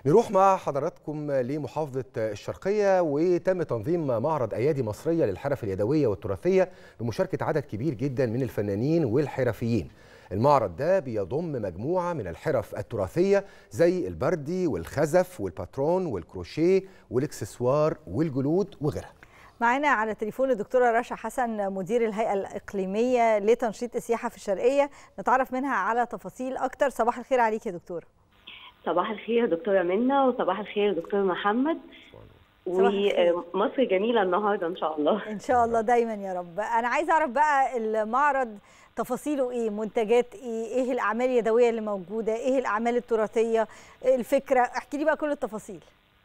نروح مع حضراتكم لمحافظة الشرقية وتم تنظيم معرض أيادي مصرية للحرف اليدوية والتراثية بمشاركة عدد كبير جدا من الفنانين والحرفيين المعرض ده بيضم مجموعة من الحرف التراثية زي البردي والخزف والباترون والكروشيه والاكسسوار والجلود وغيرها معانا على تليفون الدكتورة رشا حسن مدير الهيئة الإقليمية لتنشيط السياحة في الشرقية نتعرف منها على تفاصيل أكتر صباح الخير عليك يا دكتورة صباح الخير دكتورة منى وصباح الخير دكتور محمد ومصر جميلة النهاردة إن شاء الله إن شاء الله دايما يا رب أنا عايزة أعرف بقى المعرض تفاصيله إيه منتجات إيه إيه الأعمال اليدوية اللي موجودة إيه الأعمال التراثية الفكرة احكي لي بقى كل التفاصيل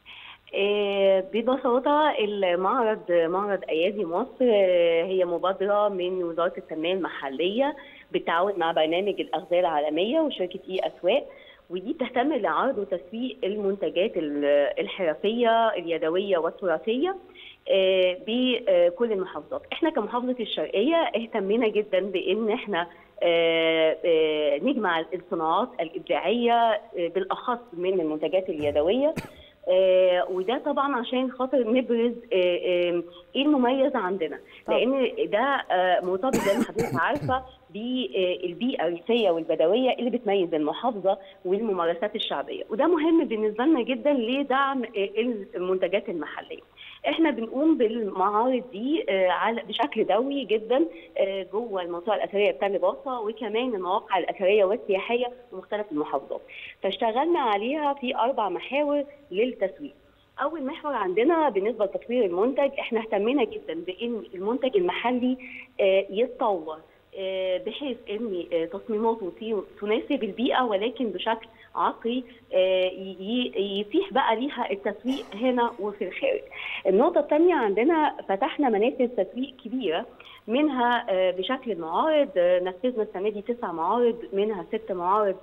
ببساطة المعرض معرض أيادي مصر هي مبادرة من وزارة التنمية المحلية بالتعاون مع برنامج الأغذية العالمية وشركة إي أسواق ودي بتهتم لعرض وتسويق المنتجات الحرفية اليدوية والتراثية بكل المحافظات احنا كمحافظة الشرقية اهتمينا جدا بان احنا نجمع الصناعات الإبداعية بالأخص من المنتجات اليدوية آه وده طبعا عشان خاطر نبرز آه آه ايه المميز عندنا لان ده مرتبط زي ما حضرتك عارفه بالبيئه الريفيه والبدويه اللي بتميز المحافظه والممارسات الشعبيه وده مهم بالنسبه لنا جدا لدعم المنتجات المحليه احنا بنقوم بالمعارض دي على بشكل دوري جدا جوه المنطقه الاثريه بتاع باصه وكمان المواقع الاثريه والسياحيه في مختلف المحافظات فاشتغلنا عليها في اربع محاور للتسويق اول محور عندنا بالنسبه لتطوير المنتج احنا اهتمينا جدا بان المنتج المحلي يتطور بحيث ان تصميماته تناسب البيئه ولكن بشكل عقلي يتيح بقى ليها التسويق هنا وفي الخارج. النقطه الثانيه عندنا فتحنا منافذ تسويق كبيره منها بشكل المعارض نفذنا السنه دي تسع معارض منها ست معارض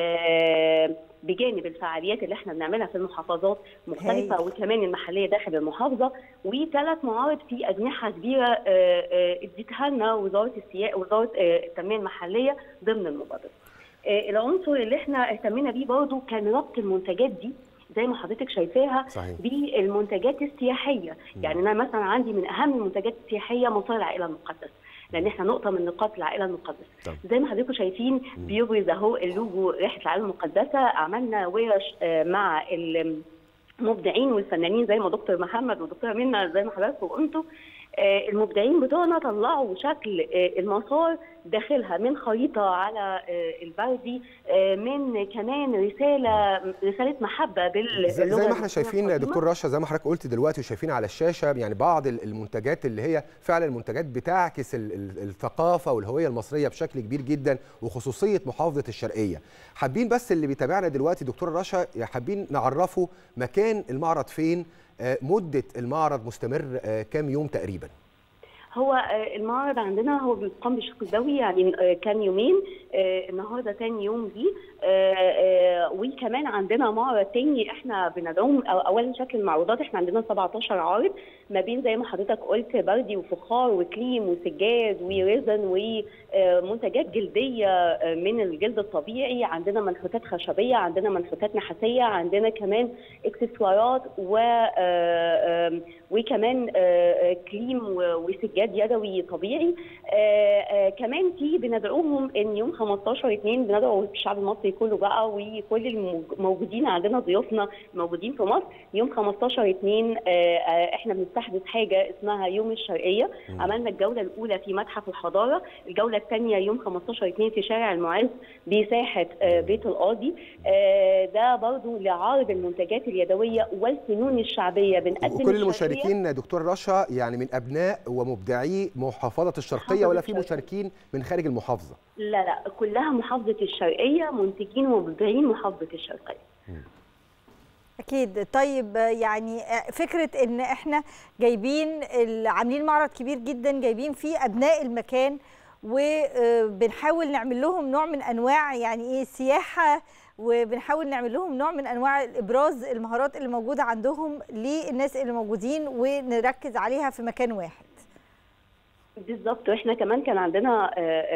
بجانب الفعاليات اللي احنا بنعملها في المحافظات مختلفه هي. وكمان المحليه داخل المحافظه وثلاث معارض في اجنحه كبيره اديتها لنا وزاره السياحه وزاره التنميه المحليه ضمن المبادره. العنصر اللي احنا اهتمينا بيه برضه كان ربط المنتجات دي زي ما حضرتك شايفاها صحيح. بالمنتجات السياحيه يعني انا مثلا عندي من اهم المنتجات السياحيه مطار العائله المقدسه لان احنا نقطه من نقاط العائله المقدسه زي ما حضراتكم شايفين بيبرز اهو اللوجو ريحه العائله المقدسه عملنا ورش مع المبدعين والفنانين زي ما دكتور محمد ودكتوره منى زي ما حضراتكم قلتوا المبدعين بتوعنا طلعوا شكل المسار داخلها من خريطه على البردي من كمان رساله رساله محبه باللغه زي ما احنا شايفين دكتور رشا زي ما حضرتك قلت دلوقتي وشايفين على الشاشه يعني بعض المنتجات اللي هي فعلا المنتجات بتعكس الثقافه والهويه المصريه بشكل كبير جدا وخصوصيه محافظه الشرقيه حابين بس اللي بيتابعنا دلوقتي دكتور رشا حابين نعرفه مكان المعرض فين مده المعرض مستمر كام يوم تقريبا هو المعرض عندنا هو بيقام بشكل دوري يعني كان يومين النهارده تاني يوم دي وكمان عندنا معرض تاني احنا بندعوم اولا شكل المعروضات احنا عندنا 17 عارض ما بين زي ما حضرتك قلت بردي وفخار وكليم وسجاد وريزن ومنتجات جلديه من الجلد الطبيعي عندنا منحوتات خشبيه عندنا منحوتات نحاسيه عندنا كمان اكسسوارات و وكمان كليم وسجاد يدوي طبيعي كمان في بندعوهم ان يوم 15 2 بندعو الشعب المصري كله بقى وكل الموجودين عندنا ضيوفنا موجودين في مصر يوم 15 2 احنا بنستحدث حاجه اسمها يوم الشرقيه م. عملنا الجوله الاولى في متحف الحضاره الجوله الثانيه يوم 15 2 في شارع المعز بساحه بيت القاضي ده برضو لعرض المنتجات اليدويه والفنون الشعبيه بنقدم وكل المشاركين دكتور رشا يعني من ابناء ومبدعي محافظه الشرقيه ولا في مشاركين من خارج المحافظه لا لا كلها محافظه الشرقيه منتجين ومبدعين محافظه الشرقيه اكيد طيب يعني فكره ان احنا جايبين عاملين معرض كبير جدا جايبين فيه ابناء المكان وبنحاول نعمل لهم نوع من انواع يعني ايه سياحه وبنحاول نعمل لهم نوع من انواع ابراز المهارات اللي موجوده عندهم للناس اللي موجودين ونركز عليها في مكان واحد بالظبط واحنا كمان كان عندنا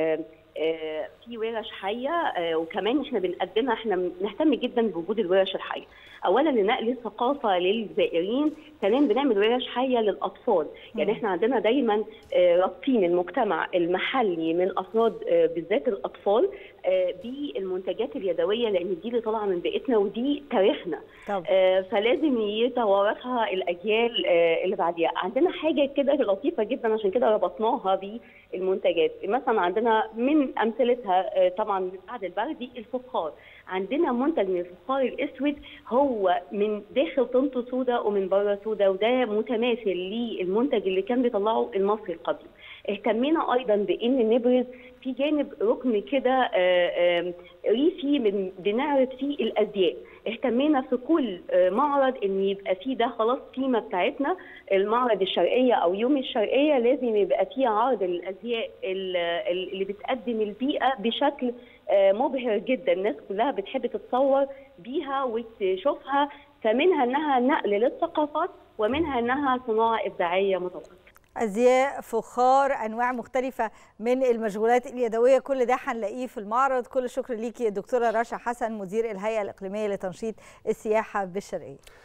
في ورش حيه وكمان احنا بنقدمها احنا بنهتم جدا بوجود الورش الحيه اولا لنقل الثقافه للزائرين كمان بنعمل ورش حيه للاطفال يعني احنا عندنا دايما رابطين المجتمع المحلي من افراد بالذات الاطفال بالمنتجات اليدويه لان دي اللي طالعه من بيئتنا ودي تاريخنا طب. فلازم يتوارثها الاجيال اللي بعديها عندنا حاجه كده لطيفه جدا عشان كده ربطناها بالمنتجات مثلا عندنا من امثلتها طبعا بعد البردي الفخار عندنا منتج من الفخار الاسود هو من داخل طنط سودا ومن بره سودا وده متماثل للمنتج اللي كان بيطلعه المصري القديم اهتمينا ايضا بان نبرز في جانب ركن كده ريفي من بنعرض فيه الازياء اهتمينا في كل معرض ان يبقى فيه ده خلاص قيمه بتاعتنا المعرض الشرقيه او يوم الشرقيه لازم يبقى فيه عرض الازياء اللي بتقدم البيئه بشكل مبهر جدا الناس كلها بتحب تتصور بيها وتشوفها فمنها انها نقل للثقافات ومنها انها صناعه ابداعيه متوسطه ازياء فخار انواع مختلفه من المشغولات اليدويه كل ده هنلاقيه في المعرض كل الشكر ليكي الدكتوره رشا حسن مدير الهيئه الاقليميه لتنشيط السياحه بالشرقيه